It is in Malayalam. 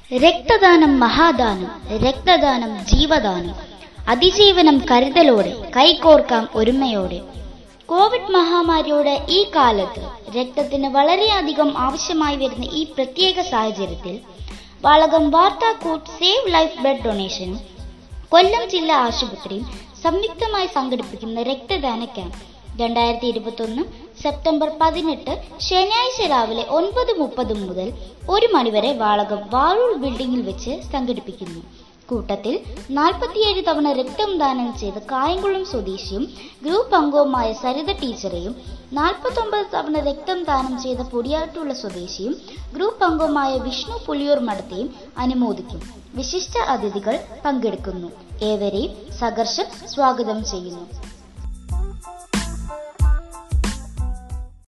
രക്തദാനം മഹാദാനം രക്തദാനം ജീവദാനം അതിജീവനം കരുതലോടെ കൈകോർക്കാം ഒരുമയോടെ കോവിഡ് മഹാമാരിയുടെ ഈ കാലത്ത് രക്തത്തിന് വളരെയധികം ആവശ്യമായി വരുന്ന ഈ പ്രത്യേക സാഹചര്യത്തിൽ Valakom Varthakkoottu save life blood ഡൊണേഷനും കൊല്ലം ജില്ലാ ആശുപത്രിയും സംയുക്തമായി സംഘടിപ്പിക്കുന്ന രക്തദാന ക്യാമ്പ് രണ്ടായിരത്തി ഇരുപത്തൊന്ന് സെപ്റ്റംബർ പതിനെട്ട് ശനിയാഴ്ച രാവിലെ ഒൻപത് മുപ്പത് മുതൽ ഒരു മണിവരെ വാളകം വാളൂർ ബിൽഡിംഗിൽ വെച്ച് സംഘടിപ്പിക്കുന്നു കൂട്ടത്തിൽ നാൽപ്പത്തിയേഴ് തവണ രക്തം ദാനം ചെയ്ത കായംകുളം സ്വദേശിയും ഗ്രൂപ്പ് അംഗവുമായ സരിത ടീച്ചറെയും നാൽപ്പത്തൊമ്പത് തവണ രക്തം ദാനം ചെയ്ത പൊടിയാട്ടുള്ള സ്വദേശിയും ഗ്രൂപ്പ് അംഗവുമായ വിഷ്ണു പുലിയൂർ മഠത്തെയും അനുമോദിക്കും വിശിഷ്ട അതിഥികൾ പങ്കെടുക്കുന്നു ഏവരെയും സഹർഷം സ്വാഗതം ചെയ്യുന്നു